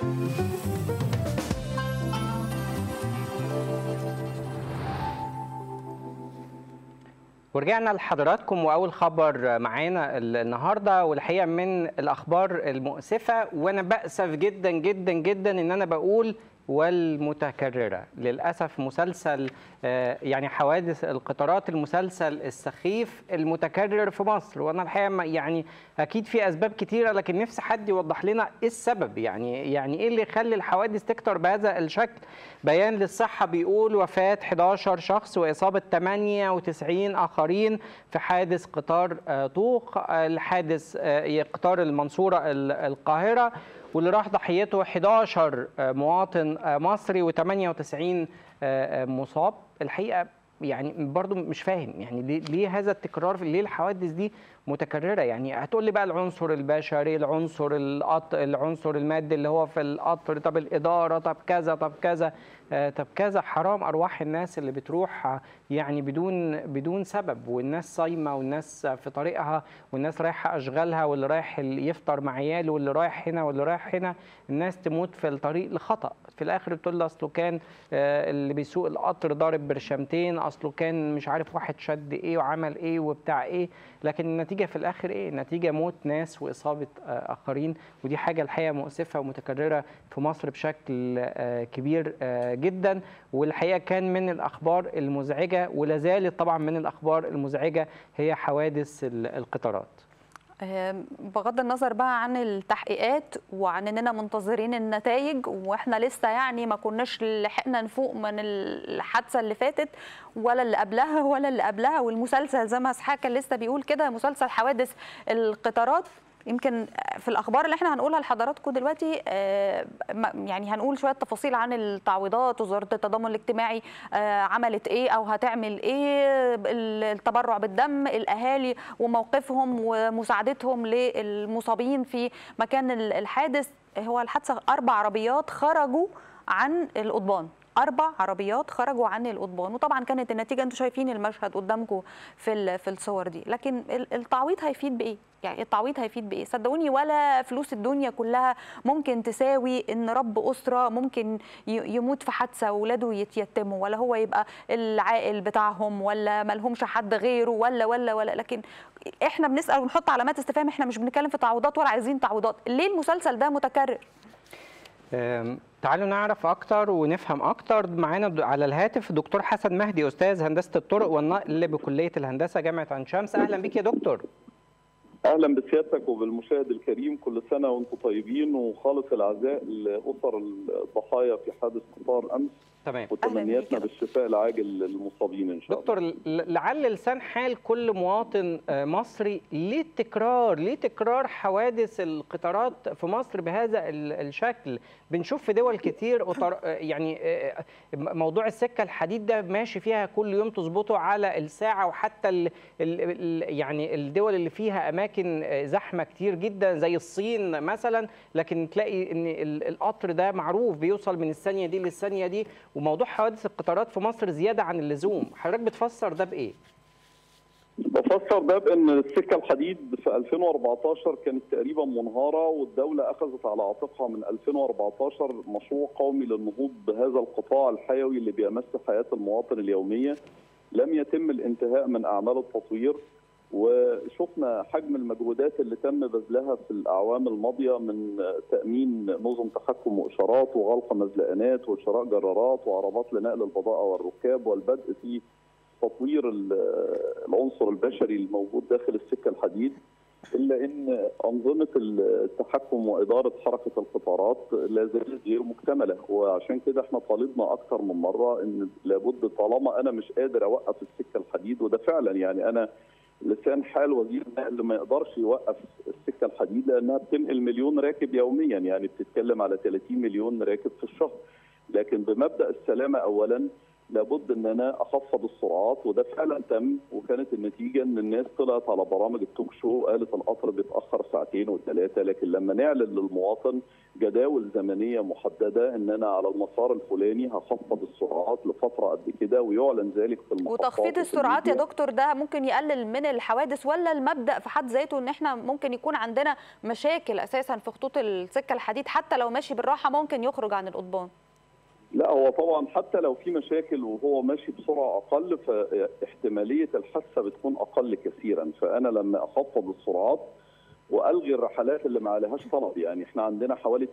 ورجعنا لحضراتكم واول خبر معانا النهارده والحقيقه من الاخبار المؤسفه وانا باسف جدا جدا جدا ان انا بقول والمتكرره للاسف مسلسل يعني حوادث القطارات المسلسل السخيف المتكرر في مصر وانا الحقيقه يعني اكيد في اسباب كتيره لكن نفسي حد يوضح لنا ايه السبب يعني يعني ايه اللي يخلي الحوادث تكتر بهذا الشكل بيان للصحه بيقول وفاه 11 شخص واصابه 98 اخرين في حادث قطار طوق الحادث قطار المنصوره القاهره واللي راح ضحيته 11 مواطن مصري و98 مصاب الحقيقه يعني برضو مش فاهم يعني ليه, ليه هذا التكرار ليه الحوادث دي متكرره يعني هتقول لي بقى العنصر البشري العنصر القط العنصر المادي اللي هو في القطر طب الاداره طب كذا طب كذا طب كذا حرام ارواح الناس اللي بتروح يعني بدون بدون سبب والناس صايمه والناس في طريقها والناس رايحه اشغالها واللي رايح يفطر مع عياله واللي رايح هنا واللي رايح هنا الناس تموت في الطريق لخطا في الاخر بتقول له اصله كان اللي بيسوق القطر ضارب برشامتين اصله كان مش عارف واحد شد ايه وعمل ايه وبتاع ايه لكن النتيجه في الاخر ايه النتيجه موت ناس واصابه اخرين ودي حاجه الحقيقه مؤسفه ومتكرره في مصر بشكل كبير جدا والحقيقه كان من الاخبار المزعجه ولا زالت طبعا من الاخبار المزعجه هي حوادث القطارات بغض النظر بقى عن التحقيقات وعن اننا منتظرين النتائج واحنا لسه يعني ما كناش لحقنا نفوق من الحادثه اللي فاتت ولا اللي قبلها ولا اللي قبلها والمسلسل زي ما اسحاق كان لسه بيقول كده مسلسل حوادث القطارات يمكن في الاخبار اللي احنا هنقولها لحضراتكم دلوقتي يعني هنقول شويه تفاصيل عن التعويضات وزاره التضامن الاجتماعي عملت ايه او هتعمل ايه التبرع بالدم الاهالي وموقفهم ومساعدتهم للمصابين في مكان الحادث هو الحادثه اربع عربيات خرجوا عن القضبان اربع عربيات خرجوا عن القضبان وطبعا كانت النتيجه انتم شايفين المشهد قدامكم في في الصور دي لكن التعويض هيفيد بايه يعني التعويض هيفيد بايه صدقوني ولا فلوس الدنيا كلها ممكن تساوي ان رب اسره ممكن يموت في حادثه واولاده يتيتموا ولا هو يبقى العائل بتاعهم ولا ما لهمش حد غيره ولا ولا ولا لكن احنا بنسال ونحط علامات استفهام احنا مش بنتكلم في تعويضات ولا عايزين تعويضات ليه المسلسل ده متكرر تعالوا نعرف اكتر ونفهم اكتر معانا على الهاتف دكتور حسن مهدي استاذ هندسه الطرق والنقل بكليه الهندسه جامعه عين شمس اهلا بك يا دكتور اهلا بسيادتك وبالمشاهد الكريم كل سنه وانتم طيبين وخالص العزاء لاسر الضحايا في حادث قطار امس تمام وتمنياتنا بالشفاء العاجل للمصابين ان شاء دكتور الله دكتور لعل لسان حال كل مواطن مصري ليه التكرار ليه تكرار حوادث القطارات في مصر بهذا الشكل بنشوف في دول كتير يعني موضوع السكه الحديد ده ماشي فيها كل يوم تظبطه على الساعه وحتى ال ال يعني الدول اللي فيها اماكن زحمه كتير جدا زي الصين مثلا لكن تلاقي ان القطر ده معروف بيوصل من الثانيه دي للثانيه دي وموضوع حوادث القطارات في مصر زياده عن اللزوم حضرتك بتفسر ده بايه بفسر ده بان السكه الحديد في 2014 كانت تقريبا منهاره والدوله اخذت على عاتقها من 2014 مشروع قومي للنهوض بهذا القطاع الحيوي اللي بيمس حياه المواطن اليوميه لم يتم الانتهاء من اعمال التطوير وشفنا حجم المجهودات اللي تم بذلها في الاعوام الماضيه من تامين نظم تحكم واشارات وغلق مزلقانات وشراء جرارات وعربات لنقل البضائع والركاب والبدء في تطوير العنصر البشري الموجود داخل السكه الحديد الا ان انظمه التحكم واداره حركه القطارات لا زالت غير مكتمله وعشان كده احنا طالبنا اكثر من مره ان لابد طالما انا مش قادر اوقف السكه الحديد وده فعلا يعني انا لسان حال وزير النقل ما يقدرش يوقف السكه الحديد لانها بتنقل مليون راكب يوميا يعني بتتكلم على 30 مليون راكب في الشهر لكن بمبدا السلامه اولا لابد ان انا اخفض السرعات وده فعلا تم وكانت النتيجه ان الناس طلعت على برامج التوك شو قالت القطر بيتاخر ساعتين وثلاثه لكن لما نعلن للمواطن جداول زمنيه محدده ان انا على المسار الفلاني هخفض السرعات لفتره قد كده ويعلن ذلك في المحطات وتخفيض وفي السرعات يا الميديا. دكتور ده ممكن يقلل من الحوادث ولا المبدا في حد ذاته ان احنا ممكن يكون عندنا مشاكل اساسا في خطوط السكه الحديد حتى لو ماشي بالراحه ممكن يخرج عن القضبان لا هو طبعا حتى لو في مشاكل وهو ماشي بسرعه اقل فاحتماليه الحادثه بتكون اقل كثيرا فانا لما اخفض السرعات والغي الرحلات اللي ما عليهاش طلب يعني احنا عندنا حوالي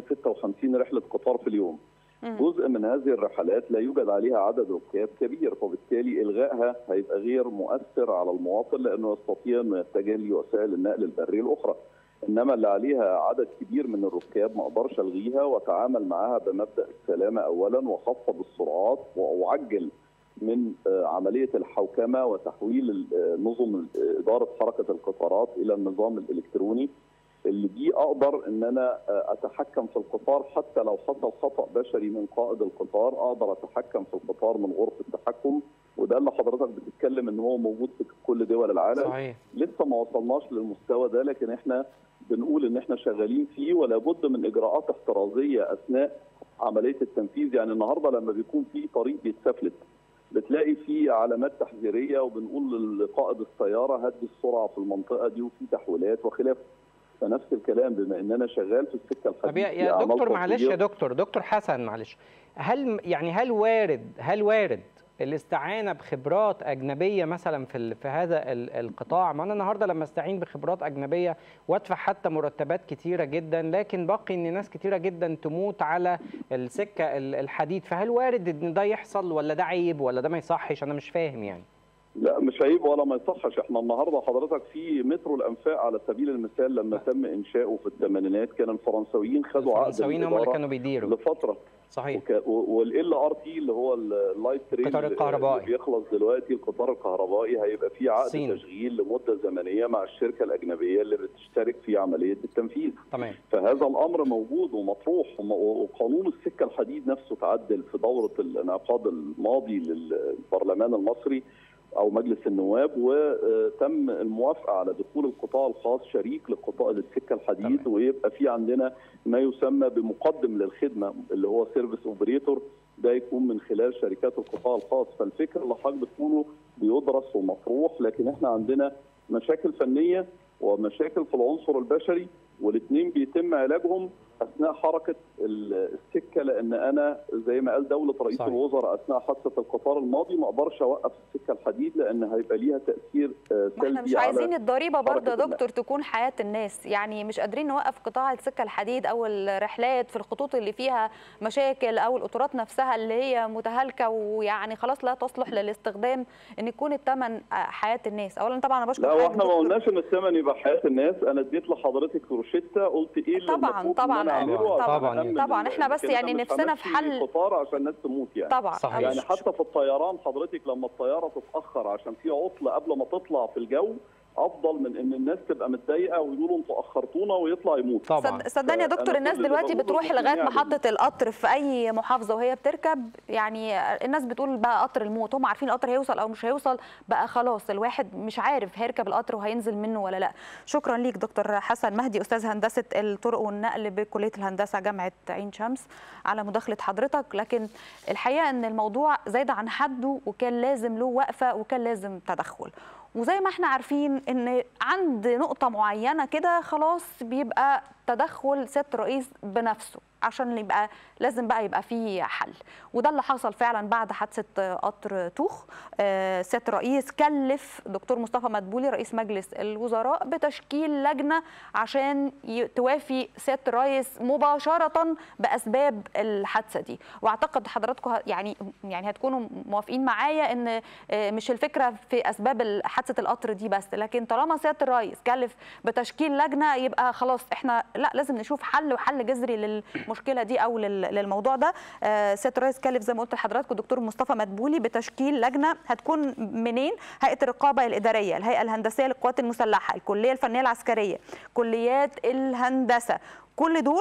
856 رحله قطار في اليوم مم. جزء من هذه الرحلات لا يوجد عليها عدد ركاب كبير فبالتالي الغائها هيبقى غير مؤثر على المواطن لانه يستطيع انه يتجه لوسائل النقل البري الاخرى انما اللي عليها عدد كبير من الركاب ما اقدرش الغيها واتعامل معاها بمبدا السلامه اولا واخفض السرعات واعجل من آه، عمليه الحوكمه وتحويل ال- آه، نظم ال- اداره حركه القطارات الى النظام الالكتروني اللي دي اقدر ان انا آه، اتحكم في القطار حتى لو حصل خطا بشري من قائد القطار اقدر اتحكم في القطار من غرفه التحكم وده اللي حضرتك بتتكلم ان هو موجود في كل دول العالم صحيح لسه ما وصلناش للمستوى ده لكن احنا بنقول ان احنا شغالين فيه ولا بد من اجراءات احترازيه اثناء عمليه التنفيذ يعني النهارده لما بيكون في طريق بيتسفلت بتلاقي فيه علامات تحذيريه وبنقول لقائد السياره هدي السرعه في المنطقه دي وفي تحويلات وخلافه فنفس الكلام بما ان انا شغال في السكه طب الحديد يا في يا أعمال دكتور معلش يا تطوير. دكتور دكتور حسن معلش هل يعني هل وارد هل وارد الاستعانه بخبرات اجنبيه مثلا في ال- في هذا ال- القطاع ما انا النهارده لما استعين بخبرات اجنبيه وادفع حتى مرتبات كتيره جدا لكن باقي ان ناس كتيره جدا تموت على السكه ال- الحديد فهل وارد ان ده يحصل ولا ده عيب ولا ده ما يصحش انا مش فاهم يعني لا مش عيب ولا ما يصحش احنا النهارده حضرتك في مترو الانفاق على سبيل المثال لما تم انشاؤه في الثمانينات كان الفرنساويين خدوا عقد الفرنساويين هم اللي الإدارة كانوا بيديروا لفتره صحيح والال ار تي اللي هو اللايت ترين القطار اللي- الكهربائي. اللي بيخلص دلوقتي القطار الكهربائي هيبقى فيه عقد الصين. تشغيل لمده زمنيه مع الشركه الاجنبيه اللي بتشترك في عمليه التنفيذ تمام فهذا الامر موجود ومطروح وم- وقانون السكه الحديد نفسه تعدل في دوره الانعقاد الماضي للبرلمان المصري او مجلس النواب وتم الموافقه على دخول القطاع الخاص شريك للقطاع للسكه الحديد تمام. ويبقى في عندنا ما يسمى بمقدم للخدمه اللي هو سيرفيس اوبريتور ده يكون من خلال شركات القطاع الخاص فالفكر اللي حضرتك بتقوله بيدرس ومطروح لكن احنا عندنا مشاكل فنيه ومشاكل في العنصر البشري والاثنين بيتم علاجهم اثناء حركه ال- السكه لان انا زي ما قال دوله رئيس صحيح. الوزراء اثناء حادثه القطار الماضي ما اقدرش اوقف السكه الحديد لان هيبقى ليها تاثير آه، ما احنا مش سلبي على عايزين الضريبه برضه يا حركة دكتور تكون حياه الناس يعني مش قادرين نوقف قطاع السكه الحديد او الرحلات في الخطوط اللي فيها مشاكل او القطارات نفسها اللي هي متهالكه ويعني خلاص لا تصلح للاستخدام ان يكون الثمن حياه الناس اولا طبعا انا بشكر لا حضرتك واحنا ما دكتور. قلناش ان الثمن يبقى حياه الناس انا اديت لحضرتك روشته قلت ايه اللي طبعاً، المفروض طبعاً، إن أنا أعمله طبعاً، عشان طبعاً، أأمن طبعاً، ال- إحنا بس لكن أنا يعني مش نفسنا في همشي حل- قطار عشان الناس تموت يعني طبعا صحيح. يعني حتى في الطيران حضرتك لما الطياره تتاخر عشان في عطله قبل ما تطلع في الجو افضل من ان الناس تبقى متضايقه ويقولوا انتوا اخرتونا ويطلع يموت طبعا صد- صدقني يا فأنا دكتور الناس كل اللي دلوقتي بقوله بتروح إن لغايه يعني- محطه القطر في اي محافظه وهي بتركب يعني الناس بتقول بقى قطر الموت هم عارفين القطر هيوصل او مش هيوصل بقى خلاص الواحد مش عارف هيركب القطر وهينزل منه ولا لا شكرا ليك دكتور حسن مهدي استاذ هندسه الطرق والنقل بكليه الهندسه جامعه عين شمس على مداخله حضرتك لكن الحقيقه ان الموضوع زايد عن حده وكان لازم له وقفه وكان لازم تدخل وزي ما احنا عارفين ان عند نقطه معينه كده خلاص بيبقى تدخل سياده الرئيس بنفسه عشان يبقى لازم بقى يبقى فيه حل وده اللي حصل فعلا بعد حادثه قطر توخ آه، سياده الرئيس كلف دكتور مصطفى مدبولي رئيس مجلس الوزراء بتشكيل لجنه عشان ي- توافي سياده الرئيس مباشره باسباب الحادثه دي واعتقد حضراتكم ه- يعني يعني هتكونوا موافقين معايا ان آه، مش الفكره في اسباب ال- حادثه القطر دي بس لكن طالما سياده الرئيس كلف بتشكيل لجنه يبقى خلاص احنا لا لازم نشوف حل وحل جذري للمشكله دي او لل- للموضوع ده آه، سياده الرئيس كلف زي ما قلت لحضراتكم الدكتور مصطفى مدبولي بتشكيل لجنه هتكون منين هيئه الرقابه الاداريه الهيئه الهندسيه للقوات المسلحه الكليه الفنيه العسكريه كليات الهندسه كل دول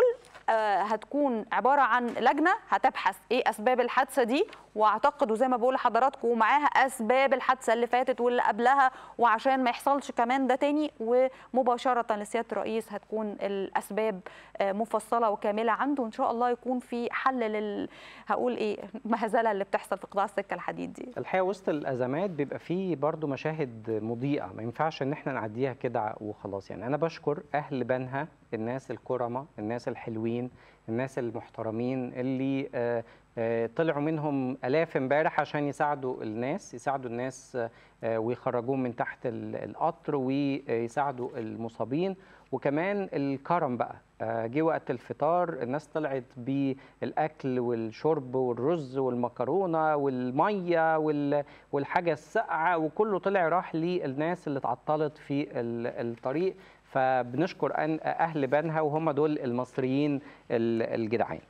آه، هتكون عباره عن لجنه هتبحث ايه اسباب الحادثه دي واعتقد وزي ما بقول لحضراتكم ومعاها اسباب الحادثه اللي فاتت واللي قبلها وعشان ما يحصلش كمان ده تاني ومباشره لسياده الرئيس هتكون الاسباب آه، مفصله وكامله عنده وان شاء الله يكون في حل لل هقول ايه المهزله اللي بتحصل في قطاع السكه الحديد دي الحقيقه وسط الازمات بيبقى فيه برضو مشاهد مضيئه ما ينفعش ان احنا نعديها كده وخلاص يعني انا بشكر اهل بنها الناس الكرمه الناس الحلوين الناس المحترمين اللي آه، آه، طلعوا منهم الاف امبارح عشان يساعدوا الناس يساعدوا الناس آه، ويخرجوهم من تحت ال- القطر ويساعدوا المصابين وكمان الكرم بقى آه، جه وقت الفطار الناس طلعت بالاكل والشرب والرز والمكرونه والميه وال- والحاجه الساقعه وكله طلع راح للناس اللي اتعطلت في ال- الطريق فبنشكر أن- اهل بنها وهم دول المصريين ال- الجدعان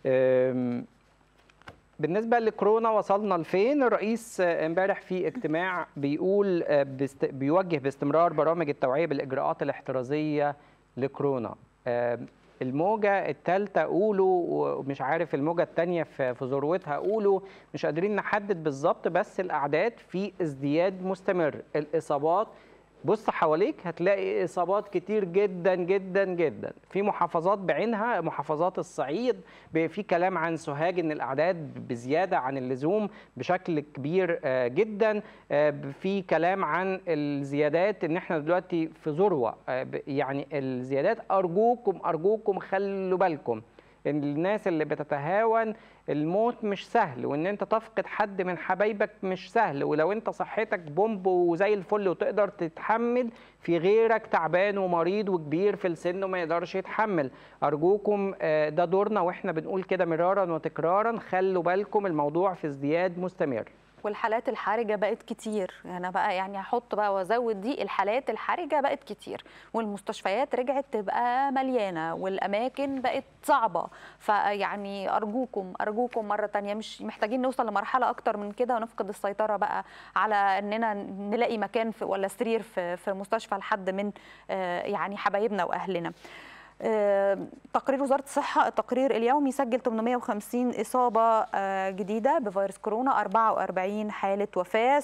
أم، بالنسبه لكورونا وصلنا لفين الرئيس آه، امبارح في اجتماع بيقول آه، بيست- بيوجه باستمرار برامج التوعيه بالاجراءات الاحترازيه لكورونا آه، الموجة الثالثة قولوا ومش عارف الموجة الثانية في في ذروتها قولوا مش قادرين نحدد بالظبط بس الأعداد في ازدياد مستمر الإصابات بص حواليك هتلاقي إصابات كتير جدا جدا جدا في محافظات بعينها محافظات الصعيد ب- في كلام عن سوهاج إن الأعداد بزيادة عن اللزوم بشكل كبير آه، جدا آه، ب- في كلام عن الزيادات إن إحنا دلوقتي في ذروة آه، ب- يعني الزيادات أرجوكم أرجوكم خلوا بالكم ان الناس اللي بتتهاون الموت مش سهل وان انت تفقد حد من حبايبك مش سهل ولو انت صحتك بومب وزي الفل وتقدر تتحمل في غيرك تعبان ومريض وكبير في السن وما يقدرش يتحمل ارجوكم آه، ده دورنا واحنا بنقول كده مرارا وتكرارا خلوا بالكم الموضوع في ازدياد مستمر والحالات الحرجه بقت كتير انا بقى يعني هحط بقى وازود دي الحالات الحرجه بقت كتير والمستشفيات رجعت تبقى مليانه والاماكن بقت صعبه فيعني ارجوكم ارجوكم مره تانية مش محتاجين نوصل لمرحله اكتر من كده ونفقد السيطره بقى على اننا نلاقي مكان في ولا سرير في في مستشفى لحد من آه، يعني حبايبنا واهلنا آه، تقرير وزاره الصحه التقرير اليومي سجل 850 اصابه آه، جديده بفيروس كورونا 44 حاله وفاه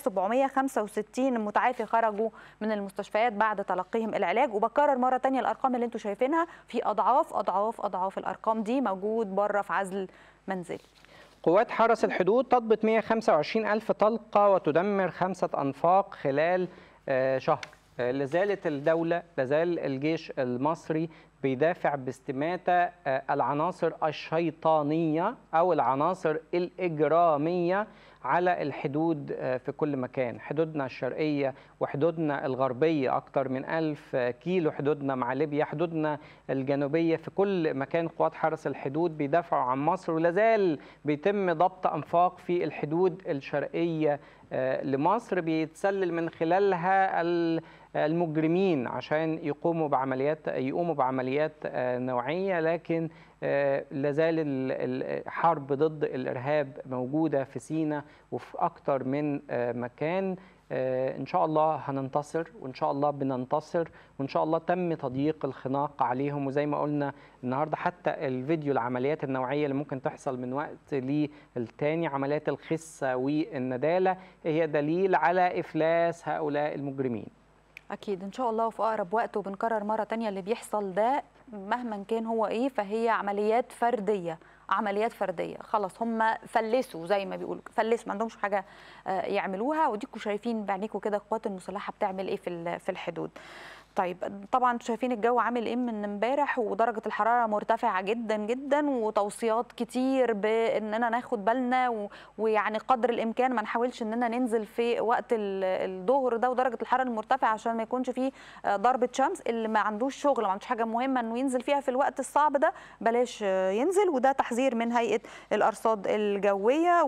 765 متعافي خرجوا من المستشفيات بعد تلقيهم العلاج وبكرر مره تانية الارقام اللي انتم شايفينها في اضعاف اضعاف اضعاف الارقام دي موجود بره في عزل منزلي قوات حرس الحدود تضبط 125 ألف طلقة وتدمر خمسة أنفاق خلال آه، شهر آه، لازالت الدولة لازال الجيش المصري بيدافع باستماتة آه، العناصر الشيطانية أو العناصر الإجرامية على الحدود آه، في كل مكان حدودنا الشرقية وحدودنا الغربية أكتر من ألف كيلو حدودنا مع ليبيا حدودنا الجنوبية في كل مكان قوات حرس الحدود بيدافعوا عن مصر ولازال بيتم ضبط أنفاق في الحدود الشرقية آه، لمصر بيتسلل من خلالها ال- المجرمين عشان يقوموا بعمليات يقوموا بعمليات آه، نوعية لكن آه، لازال ال- الحرب ضد الإرهاب موجودة في سينا وفي أكتر من آه، مكان آه، إن شاء الله هننتصر وإن شاء الله بننتصر وإن شاء الله تم تضييق الخناق عليهم وزي ما قلنا النهاردة حتى الفيديو العمليات النوعية اللي ممكن تحصل من وقت للتاني عمليات الخسة والندالة هي دليل على إفلاس هؤلاء المجرمين اكيد ان شاء الله وفي اقرب وقت وبنكرر مره تانية اللي بيحصل ده مهما كان هو ايه فهي عمليات فرديه عمليات فرديه خلاص هم فلسوا زي ما بيقولوا فلسوا ما عندهمش حاجه آه، يعملوها وديكوا شايفين بعينيكوا كده القوات المسلحه بتعمل ايه في ال- في الحدود طيب طبعا انتوا شايفين الجو عامل ايه من امبارح ودرجه الحراره مرتفعه جدا جدا وتوصيات كتير باننا ناخد بالنا و- ويعني قدر الامكان ما نحاولش اننا ننزل في وقت ال- الظهر ده ودرجه الحراره المرتفعه عشان ما يكونش فيه آه، ضربه شمس اللي ما عندوش شغل ما عندوش حاجه مهمه انه ينزل فيها في الوقت الصعب ده بلاش آه، ينزل وده تحذير من هيئه الارصاد الجويه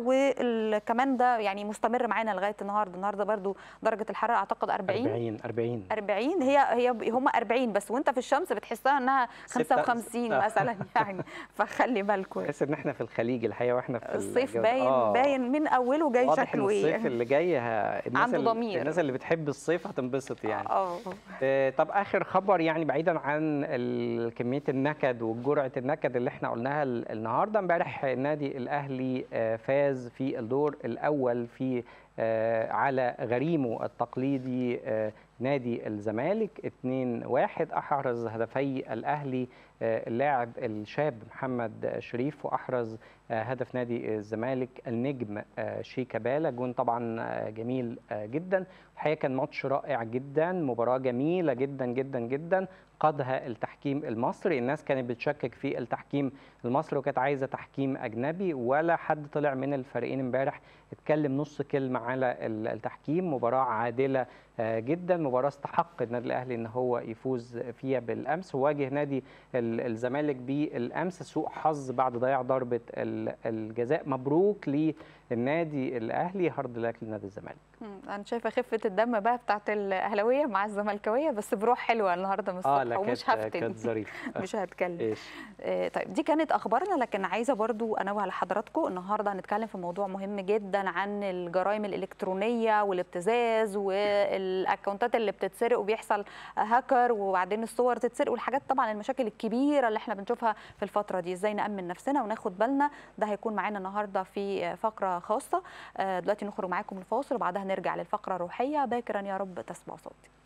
وكمان ده يعني مستمر معانا لغايه النهارده النهارده برضو درجه الحراره اعتقد 40 40 40 40 هي هي هم 40 بس وانت في الشمس بتحسها انها ستة- 55 آه. مثلا يعني فخلي بالكم تحس ان احنا في الخليج الحقيقه واحنا في الصيف الجو- باين آه. باين من اوله جاي واضح ان شكله الصيف ايه اللي جاي ه... الناس عنده اللي... ضمير. الناس اللي بتحب الصيف هتنبسط يعني اه آه، طب اخر خبر يعني بعيدا عن ال- كميه النكد وجرعه النكد اللي احنا قلناها ال- النهارده امبارح النادي الاهلي آه، فاز في الدور الاول في آه، على غريمه التقليدي آه، نادي الزمالك 2-1 احرز هدفي الاهلي آه، اللاعب الشاب محمد شريف واحرز آه، هدف نادي الزمالك النجم آه، شيكابالا جون طبعا آه، جميل آه، جدا الحقيقه كان ماتش رائع جدا مباراه جميله جدا جدا جدا قادها التحكيم المصري الناس كانت بتشكك في التحكيم المصري وكانت عايزه تحكيم اجنبي ولا حد طلع من الفريقين امبارح اتكلم نص كلمه على ال- التحكيم مباراه عادله آه، جدا مباراه استحق النادي الاهلي ان هو يفوز فيها بالامس وواجه نادي ال- الزمالك بالامس سوء حظ بعد ضياع ضربه ال- الجزاء مبروك للنادي الاهلي هارد لك لنادي الزمالك مم، انا شايفه خفه الدم بقى بتاعت الاهلاويه مع الزملكاويه بس بروح حلوه النهارده من الصبح اه لا ومش كانت هفتن كانت ظريفه مش هتكلم ايش آه، طيب دي كانت اخبارنا لكن عايزه برضو انوه لحضراتكم النهارده هنتكلم في موضوع مهم جدا عن الجرائم الالكترونيه والابتزاز والاكونتات اللي بتتسرق وبيحصل هاكر وبعدين الصور تتسرق والحاجات طبعا المشاكل الكبيره اللي احنا بنشوفها في الفتره دي ازاي نامن نفسنا وناخد بالنا ده هيكون معانا النهارده في فقره خاصه آه، دلوقتي نخرج معاكم الفاصل وبعدها نرجع للفقره الروحيه باكرا يا رب تسمع صوتي